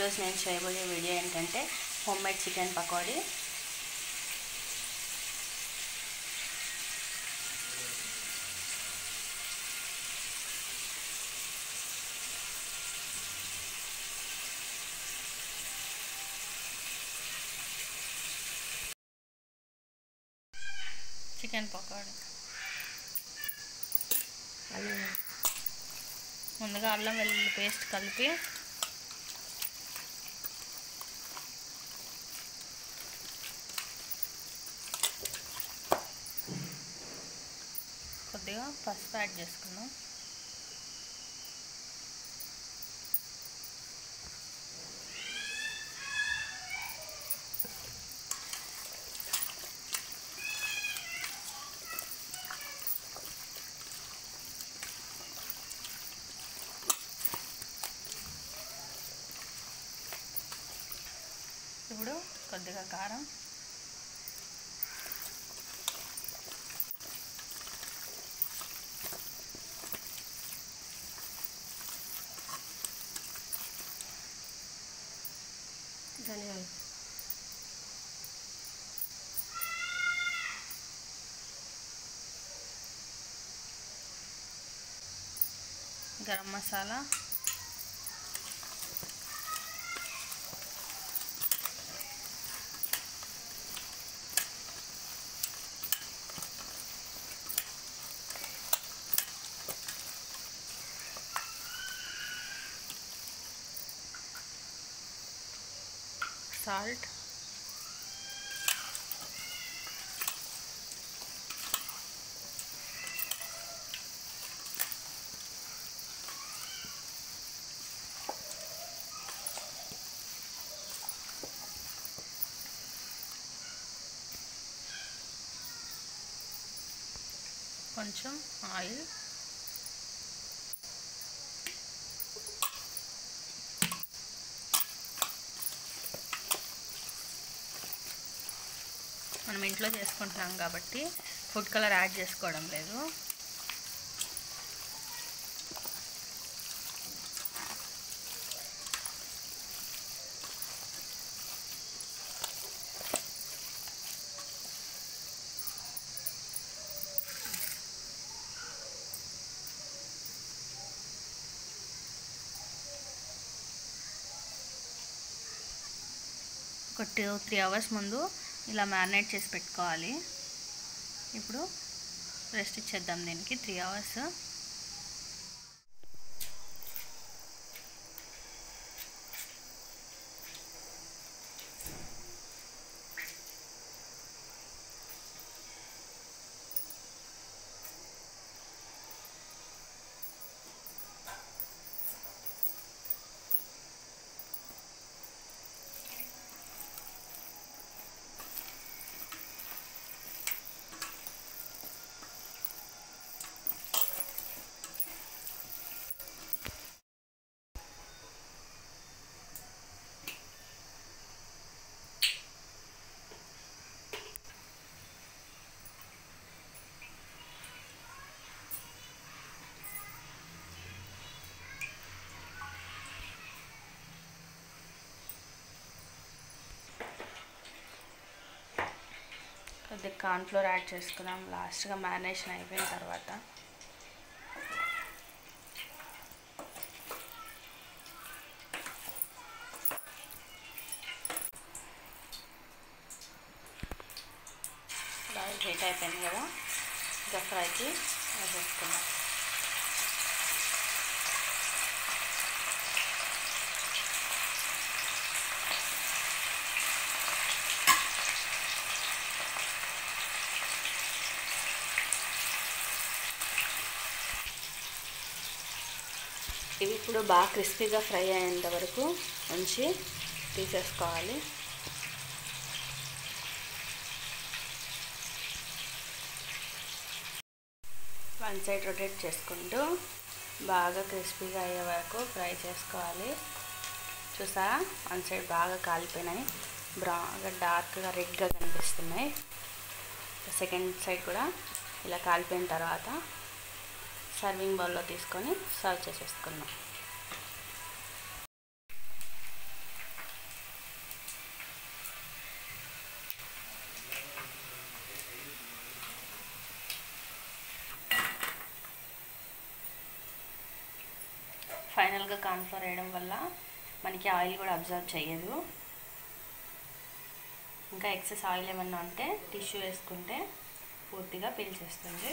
ఈరోజు నేను చేయబోయే వీడియో ఏంటంటే home made chicken pakodi chicken pakodi ముందుగా అల్లం వెల్లుల్లి పేస్ట్ కలిపి కొద్దిగా పసుపు యాడ్ చేసుకుందాం ఇప్పుడు కొద్దిగా కారం ధనియాలు గరం మసాలా సాల్ట్ కొంచెం ఆయిల్ మనం ఇంట్లో చేసుకుంటున్నాం కాబట్టి ఫుడ్ కలర్ యాడ్ చేసుకోవడం లేదు ఒక టూ త్రీ అవర్స్ ముందు ఇలా మ్యారినేట్ చేసి పెట్టుకోవాలి ఇప్పుడు రెస్ట్ ఇచ్చేద్దాం దీనికి త్రీ అవర్స్ కొద్దిగా కార్న్ఫ్లోర్ యాడ్ చేసుకుందాం లాస్ట్గా మ్యారినేషన్ అయిపోయిన తర్వాత ఆయిల్ హీట్ అయిపోయింది కదా ఇంకా ఫ్రైకి వేసేసుకుందాం ఇవి ఇప్పుడు బాగా క్రిస్పీగా ఫ్రై అయ్యేంత వరకు ఉంచి తీసేసుకోవాలి వన్ సైడ్ రొటేట్ చేసుకుంటూ బాగా క్రిస్పీగా అయ్యే వరకు ఫ్రై చేసుకోవాలి చూసారా వన్ సైడ్ బాగా కాలిపోయినాయి బ్రౌన్గా డార్క్గా రెడ్గా కనిపిస్తున్నాయి సెకండ్ సైడ్ కూడా ఇలా కాలిపోయిన తర్వాత సర్వింగ్ బౌల్లో తీసుకొని సర్వ్ చేసేసుకుందాం నార్మల్గా కార్న్ఫ్లోర్ వేయడం వల్ల మనకి ఆయిల్ కూడా అబ్జర్వ్ చేయదు ఇంకా ఎక్సెస్ ఆయిల్ ఏమన్నా ఉంటే టిష్యూ వేసుకుంటే పూర్తిగా పీల్చేస్తుంది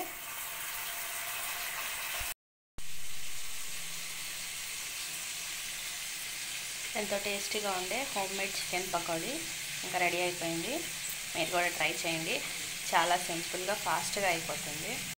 ఎంతో టేస్టీగా ఉండే హోమ్ మేడ్ చికెన్ పకోడీ ఇంకా రెడీ అయిపోయింది మీరు కూడా ట్రై చేయండి చాలా సింపుల్గా ఫాస్ట్గా అయిపోతుంది